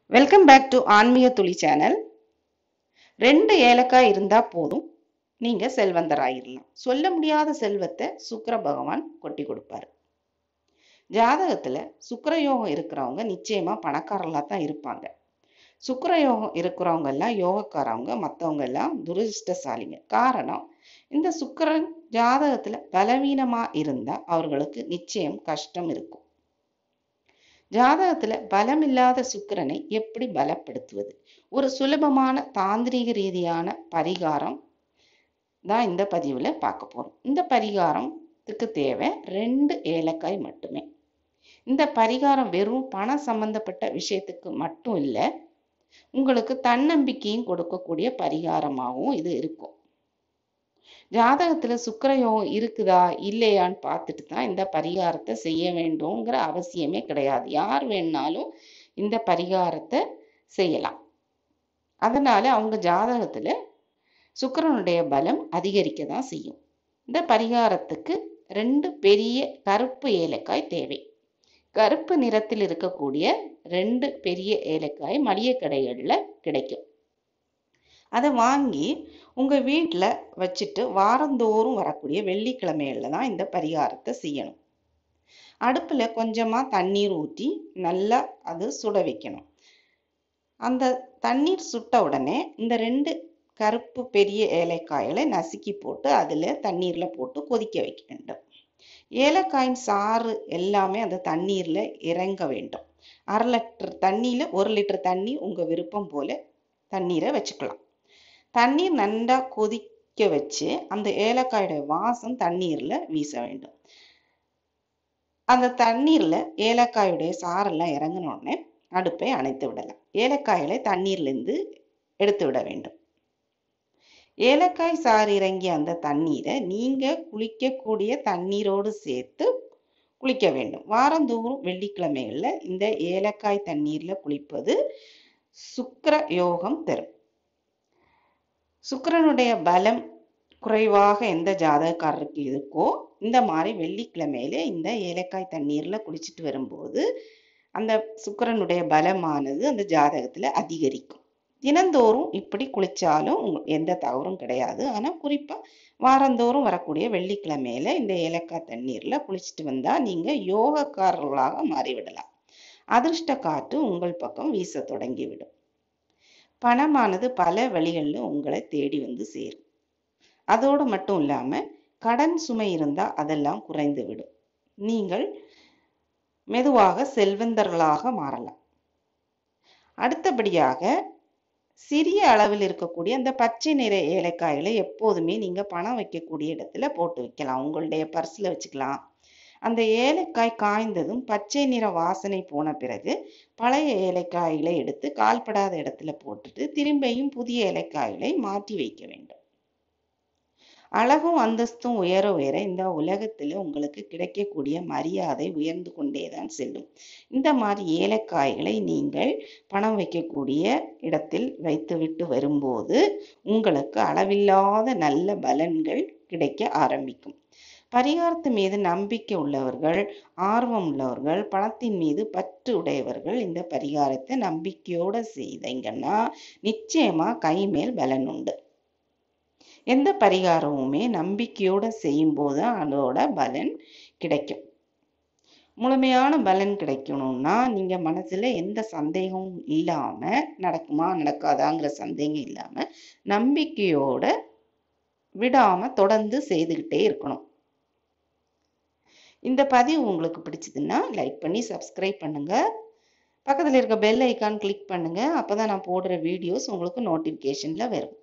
welcome back to ஆன்மீக துளி channel ரெண்டு ஏலக்காய் இருந்தா போதும் நீங்க செல்வந்தராயிரலாம் சொல்ல முடியாத செல்வத்தை சுக்கிர பகவான் கொட்டி கொடுப்பாரு ஜாதகத்துல சுக்கிர யோகம் இருக்கிறவங்க நிச்சயமா பணக்காரர்களா தான் இருப்பாங்க சுக்கிர யோகம் இருக்கிறவங்க எல்லாம் யோகக்காரவங்க மற்றவங்க எல்லாம் துரதிருஷ்டசாலிங்க காரணம் இந்த சுக்கிரன் ஜாதகத்துல பலவீனமா இருந்தா அவர்களுக்கு நிச்சயம் கஷ்டம் இருக்கும் ஜாதகத்துல பலமில்லாத சுக்கிரனை எப்படி பலப்படுத்துவது ஒரு சுலபமான தாந்திரீக ரீதியான பரிகாரம் தான் இந்த பதிவுல பார்க்க போறோம் இந்த பரிகாரத்துக்கு தேவை ரெண்டு ஏலக்காய் மட்டுமே இந்த பரிகாரம் வெறும் பணம் சம்பந்தப்பட்ட விஷயத்துக்கு மட்டும் இல்லை உங்களுக்கு தன்னம்பிக்கையும் கொடுக்கக்கூடிய பரிகாரமாகவும் இது இருக்கும் ஜாதகத்துல சுக்கிரயோகம் இருக்குதா இல்லையான்னு பார்த்துட்டு தான் இந்த பரிகாரத்தை செய்ய வேண்டும்ங்கிற அவசியமே கிடையாது யார் வேணாலும் இந்த பரிகாரத்தை செய்யலாம் அதனால அவங்க ஜாதகத்துல சுக்கிரனுடைய பலம் அதிகரிக்க தான் செய்யும் இந்த பரிகாரத்துக்கு ரெண்டு பெரிய கருப்பு ஏலக்காய் தேவை கருப்பு நிறத்தில் இருக்கக்கூடிய ரெண்டு பெரிய ஏலக்காய் மளிகை கடைகள்ல கிடைக்கும் அதை வாங்கி உங்க வீட்டில் வச்சுட்டு வாரந்தோறும் வரக்கூடிய வெள்ளிக்கிழமையில தான் இந்த பரிகாரத்தை செய்யணும் அடுப்புல கொஞ்சமா தண்ணீர் ஊற்றி நல்லா அது சுட வைக்கணும் அந்த தண்ணீர் சுட்ட உடனே இந்த ரெண்டு கருப்பு பெரிய ஏலக்காய்களை நசுக்கி போட்டு அதுல தண்ணீர்ல போட்டு கொதிக்க வைக்க வேண்டும் ஏலக்காயின் சாறு எல்லாமே அந்த தண்ணீர்ல இறங்க வேண்டும் அரை லிட்டர் தண்ணியில ஒரு லிட்டர் தண்ணி உங்க விருப்பம் போல தண்ணீரை வச்சுக்கலாம் தண்ணீர் நன்றா கொதிக்க வச்சு அந்த ஏலக்காயோட வாசம் தண்ணீர்ல வீச வேண்டும் அந்த தண்ணீர்ல ஏலக்காயுடைய சாரெல்லாம் இறங்கின உடனே அடுப்பை அணைத்து விடலாம் ஏலக்காய்களை தண்ணீர்லேருந்து எடுத்து விட வேண்டும் ஏலக்காய் சாறு இறங்கிய அந்த தண்ணீரை நீங்க குளிக்கக்கூடிய தண்ணீரோடு சேர்த்து குளிக்க வேண்டும் வாரந்தோறும் வெள்ளிக்கிழமைகள்ல இந்த ஏலக்காய் தண்ணீர்ல குளிப்பது சுக்கிர யோகம் தரும் சுக்கிரனுடைய பலம் குறைவாக எந்த ஜாதகக்காரருக்கு இருக்கோ இந்த மாதிரி வெள்ளிக்கிழமையில இந்த ஏலக்காய் தண்ணீர்ல குளிச்சுட்டு வரும்போது அந்த சுக்கிரனுடைய பலமானது அந்த ஜாதகத்துல அதிகரிக்கும் தினந்தோறும் இப்படி குளிச்சாலும் எந்த தவறும் கிடையாது ஆனா குறிப்பா வாரந்தோறும் வரக்கூடிய வெள்ளிக்கிழமையில இந்த ஏலக்காய் தண்ணீர்ல குளிச்சுட்டு வந்தா நீங்க யோகக்காரர்களாக மாறிவிடலாம் அதிர்ஷ்ட காற்று உங்கள் பக்கம் வீச தொடங்கிவிடும் பணமானது பல வழிகளில் உங்களை தேடி வந்து சேரும் அதோடு மட்டும் இல்லாம கடன் சுமை இருந்தா அதெல்லாம் குறைந்து விடும் நீங்கள் மெதுவாக செல்வந்தர்களாக மாறலாம் அடுத்தபடியாக சிறிய அளவில் இருக்கக்கூடிய அந்த பச்சை நிற ஏலக்காய்களை எப்போதுமே நீங்க பணம் வைக்கக்கூடிய இடத்துல போட்டு வைக்கலாம் உங்களுடைய பர்ஸ்ல வச்சுக்கலாம் அந்த ஏலக்காய் காய்ந்ததும் பச்சை நிற வாசனை போன பிறகு பழைய ஏலக்காய்களை எடுத்து கால்படாத இடத்துல போட்டுட்டு திரும்பியும் புதிய ஏலக்காய்களை மாற்றி வைக்க வேண்டும் அழகும் அந்தஸ்தும் உயர உயர இந்த உலகத்துல உங்களுக்கு கிடைக்கக்கூடிய மரியாதை உயர்ந்து கொண்டேதான் செல்லும் இந்த மாதிரி ஏலக்காய்களை நீங்கள் பணம் வைக்கக்கூடிய இடத்தில் வைத்துவிட்டு வரும்போது உங்களுக்கு அளவில்லாத நல்ல பலன்கள் கிடைக்க ஆரம்பிக்கும் பரிகாரத்து மீது நம்பிக்கை உள்ளவர்கள் ஆர்வம் உள்ளவர்கள் பணத்தின் மீது பற்று உடையவர்கள் இந்த பரிகாரத்தை நம்பிக்கையோட செய்தீங்கன்னா நிச்சயமா கை மேல் பலன் உண்டு எந்த பரிகாரமுமே நம்பிக்கையோட செய்யும் போது அதோட பலன் கிடைக்கும் முழுமையான பலன் கிடைக்கணும்னா நீங்க மனசுல எந்த சந்தேகமும் இல்லாம நடக்குமா நடக்காதாங்கிற சந்தேகம் இல்லாம நம்பிக்கையோட விடாம தொடர்ந்து செய்துகிட்டே இருக்கணும் இந்த பதிவு உங்களுக்கு பிடிச்சதுன்னா லைக் பண்ணி சப்ஸ்கிரைப் பண்ணுங்க பக்கத்தில் இருக்க பெல் ஐக்கான் கிளிக் பண்ணுங்க அப்பதான் நான் போடுற வீடியோஸ் உங்களுக்கு நோட்டிஃபிகேஷன்ல வரும்